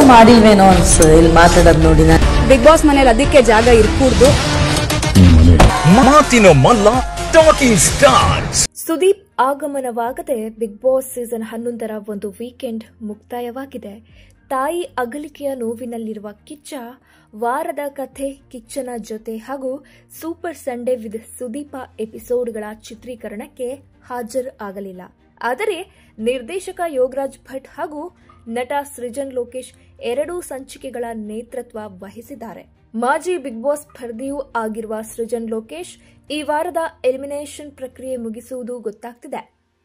ಮಾಡಿಲ್ವೇನೋ ಅನ್ಸ ಇಲ್ಲಿ ಮಾತಾಡೋದು ನೋಡಿ ನಾನು ಬಿಗ್ ಬಾಸ್ ಮನೇಲಿ ಅದಕ್ಕೆ ಜಾಗ ಇರ್ಕೂಡ್ದು ಮಾತಿನ ಮಲ್ಲ ಟಾಕಿಂಗ್ ಸ್ಟಾರ್ಸ್ ಸುದೀಪ್ ಆಗಮನವಾಗದೆ ಬಿಗ್ ಬಾಸ್ ಸೀಸನ್ ಹನ್ನೊಂದರ ಒಂದು ವೀಕೆಂಡ್ ಮುಕ್ತಾಯವಾಗಿದೆ ತಾಯಿ ಅಗಲಿಕೆಯ ನೋವಿನಲ್ಲಿರುವ ಕಿಚ್ಚ ವಾರದ ಕಥೆ ಕಿಚ್ಚನ ಜೊತೆ ಹಾಗೂ ಸೂಪರ್ ಸಂಡೇ ವಿತ್ ಸುದೀಪ ಎಪಿಸೋಡ್ಗಳ ಚಿತ್ರೀಕರಣಕ್ಕೆ ಹಾಜರು ಆಗಲಿಲ್ಲ ಆದರೆ ನಿರ್ದೇಶಕ ಯೋಗರಾಜ್ ಭಟ್ ಹಾಗೂ ನಟ ಸೃಜನ್ ಲೋಕೇಶ್ ಎರಡೂ ಸಂಚಿಕೆಗಳ ನೇತೃತ್ವ ವಹಿಸಿದ್ದಾರೆ ಮಾಜಿ ಬಿಗ್ ಬಾಸ್ ಸ್ಪರ್ಧಿಯೂ ಆಗಿರುವ ಸೃಜನ್ ಲೋಕೇಶ್ ಈ ವಾರದ ಎಲಿಮಿನೇಷನ್ ಪ್ರಕ್ರಿಯೆ ಮುಗಿಸುವುದು ಗೊತ್ತಾಗ್ತಿದೆ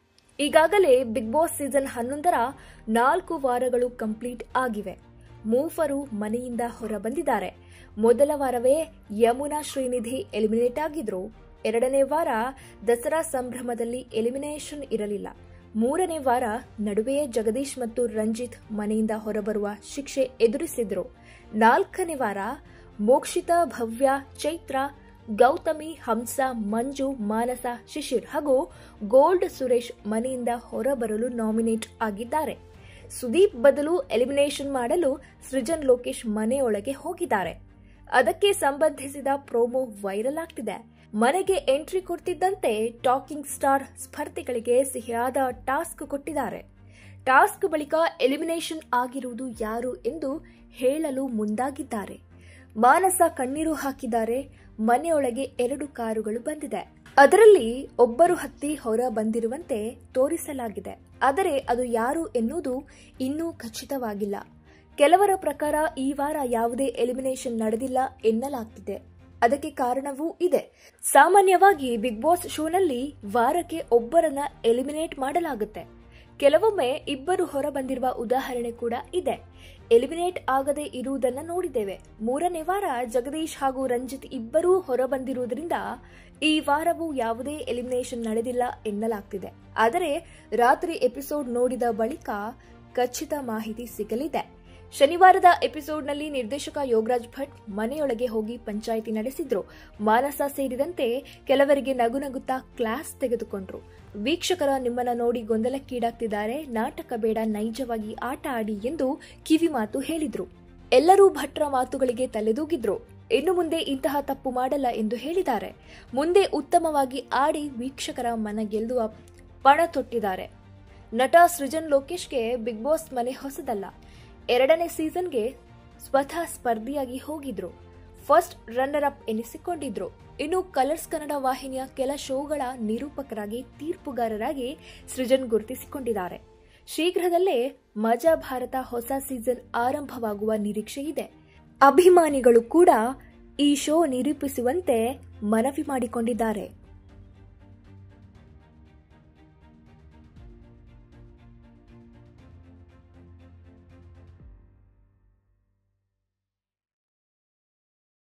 ಈಗಾಗಲೇ ಬಿಗ್ ಬಾಸ್ ಸೀಸನ್ ಹನ್ನೊಂದರ ನಾಲ್ಕು ವಾರಗಳು ಕಂಪ್ಲೀಟ್ ಆಗಿವೆ ಮೂವರು ಮನೆಯಿಂದ ಹೊರಬಂದಿದ್ದಾರೆ ಮೊದಲ ವಾರವೇ ಯಮುನಾ ಶ್ರೀನಿಧಿ ಎಲಿಮಿನೇಟ್ ಆಗಿದ್ರು ಎರಡನೇ ವಾರ ದಸರಾ ಸಂಭ್ರಮದಲ್ಲಿ ಎಲಿಮಿನೇಷನ್ ಇರಲಿಲ್ಲ ಮೂರನೇ ವಾರ ನಡುವೆಯೇ ಜಗದೀಶ್ ಮತ್ತು ರಂಜಿತ್ ಮನೆಯಿಂದ ಹೊರಬರುವ ಶಿಕ್ಷೆ ಎದುರಿಸಿದ್ರು ನಾಲ್ಕನೇ ವಾರ ಮೋಕ್ಷಿತಾ ಭವ್ಯ ಚೈತ್ರ ಗೌತಮಿ ಹಂಸ ಮಂಜು ಮಾನಸ ಶಿಶಿರ್ ಹಾಗೂ ಗೋಲ್ಡ್ ಸುರೇಶ್ ಮನೆಯಿಂದ ಹೊರಬರಲು ನಾಮಿನೇಟ್ ಆಗಿದ್ದಾರೆ ಸುದೀಪ್ ಬದಲು ಎಲಿಮಿನೇಷನ್ ಮಾಡಲು ಸೃಜನ್ ಲೋಕೇಶ್ ಮನೆಯೊಳಗೆ ಹೋಗಿದ್ದಾರೆ ಅದಕ್ಕೆ ಸಂಬಂಧಿಸಿದ ಪ್ರೋಮೋ ವೈರಲ್ ಆಗ್ತಿದೆ ಮನೆಗೆ ಎಂಟ್ರಿ ಕೊಡ್ತಿದ್ದಂತೆ ಟಾಕಿಂಗ್ ಸ್ಟಾರ್ ಸ್ಪರ್ಧಿಗಳಿಗೆ ಸಿಹಿಯಾದ ಟಾಸ್ಕ್ ಕೊಟ್ಟಿದ್ದಾರೆ ಟಾಸ್ಕ್ ಬಳಿಕ ಎಲಿಮಿನೇಷನ್ ಆಗಿರುವುದು ಯಾರು ಎಂದು ಹೇಳಲು ಮುಂದಾಗಿದ್ದಾರೆ ಮಾನಸ ಕಣ್ಣೀರು ಹಾಕಿದ್ದಾರೆ ಮನೆಯೊಳಗೆ ಎರಡು ಕಾರುಗಳು ಬಂದಿದೆ ಅದರಲ್ಲಿ ಒಬ್ಬರು ಹತ್ತಿ ಹೊರ ಬಂದಿರುವಂತೆ ತೋರಿಸಲಾಗಿದೆ ಆದರೆ ಅದು ಯಾರು ಎನ್ನುವುದು ಇನ್ನೂ ಖಚಿತವಾಗಿಲ್ಲ ಕೆಲವರ ಪ್ರಕಾರ ಈ ವಾರ ಯಾವುದೇ ಎಲಿಮಿನೇಷನ್ ನಡೆದಿಲ್ಲ ಎನ್ನಲಾಗ್ತಿದೆ ಅದಕ್ಕೆ ಕಾರಣವೂ ಇದೆ ಸಾಮಾನ್ಯವಾಗಿ ಬಿಗ್ ಬಾಸ್ ಶೋನಲ್ಲಿ ವಾರಕ್ಕೆ ಒಬ್ಬರನ್ನ ಎಲಿಮಿನೇಟ್ ಮಾಡಲಾಗುತ್ತೆ ಕೆಲವೊಮ್ಮೆ ಇಬ್ಬರು ಹೊರ ಬಂದಿರುವ ಉದಾಹರಣೆ ಕೂಡ ಇದೆ ಎಲಿಮಿನೇಟ್ ಆಗದೆ ಇರುವುದನ್ನ ನೋಡಿದ್ದೇವೆ ಮೂರನೇ ವಾರ ಜಗದೀಶ್ ಹಾಗೂ ರಂಜಿತ್ ಇಬ್ಬರೂ ಹೊರ ಬಂದಿರುವುದರಿಂದ ಈ ವಾರವೂ ಯಾವುದೇ ಎಲಿಮಿನೇಷನ್ ನಡೆದಿಲ್ಲ ಎನ್ನಲಾಗ್ತಿದೆ ಆದರೆ ರಾತ್ರಿ ಎಪಿಸೋಡ್ ನೋಡಿದ ಬಳಿಕ ಖಚಿತ ಮಾಹಿತಿ ಸಿಗಲಿದೆ ಶನಿವಾರದ ಎಪಿಸೋಡ್ನಲ್ಲಿ ನಿರ್ದೇಶಕ ಯೋಗರಾಜ್ ಭಟ್ ಮನೆಯೊಳಗೆ ಹೋಗಿ ಪಂಚಾಯಿತಿ ನಡೆಸಿದ್ರು ಮಾನಸ ಸೇರಿದಂತೆ ಕೆಲವರಿಗೆ ನಗು ನಗುತ್ತಾ ಕ್ಲಾಸ್ ತೆಗೆದುಕೊಂಡ್ರು ವೀಕ್ಷಕರ ನಿಮ್ಮನ್ನ ನೋಡಿ ಗೊಂದಲಕ್ಕೀಡಾಗ್ತಿದ್ದಾರೆ ನಾಟಕ ಬೇಡ ನೈಜವಾಗಿ ಆಟ ಆಡಿ ಎಂದು ಕಿವಿಮಾತು ಹೇಳಿದ್ರು ಎಲ್ಲರೂ ಭಟ್ರ ಮಾತುಗಳಿಗೆ ತಲೆದೂಗಿದ್ರು ಇನ್ನು ಮುಂದೆ ಇಂತಹ ತಪ್ಪು ಮಾಡಲ್ಲ ಎಂದು ಹೇಳಿದ್ದಾರೆ ಮುಂದೆ ಉತ್ತಮವಾಗಿ ಆಡಿ ವೀಕ್ಷಕರ ಮನ ಗೆಲ್ಲುವ ಪಣ ತೊಟ್ಟಿದ್ದಾರೆ ನಟ ಸೃಜನ್ ಲೋಕೇಶ್ಗೆ ಬಿಗ್ ಬಾಸ್ ಮನೆ ಹೊಸದಲ್ಲ ಎರಡನೇ ಸೀಸನ್ಗೆ ಸ್ವತಃ ಸ್ಪರ್ಧಿಯಾಗಿ ಹೋಗಿದ್ರು ಫಸ್ಟ್ ರನ್ನರ್ ಅಪ್ ಎನಿಸಿಕೊಂಡಿದ್ರು ಇನ್ನು ಕಲರ್ಸ್ ಕನ್ನಡ ವಾಹಿನಿಯ ಕೆಲ ಶೋಗಳ ನಿರೂಪಕರಾಗಿ ತೀರ್ಪುಗಾರರಾಗಿ ಸೃಜನ್ ಗುರುತಿಸಿಕೊಂಡಿದ್ದಾರೆ ಶೀಘ್ರದಲ್ಲೇ ಮಜಾ ಭಾರತ ಹೊಸ ಸೀಸನ್ ಆರಂಭವಾಗುವ ನಿರೀಕ್ಷೆ ಇದೆ ಅಭಿಮಾನಿಗಳು ಕೂಡ ಈ ಶೋ ನಿರೂಪಿಸುವಂತೆ ಮನವಿ ಮಾಡಿಕೊಂಡಿದ್ದಾರೆ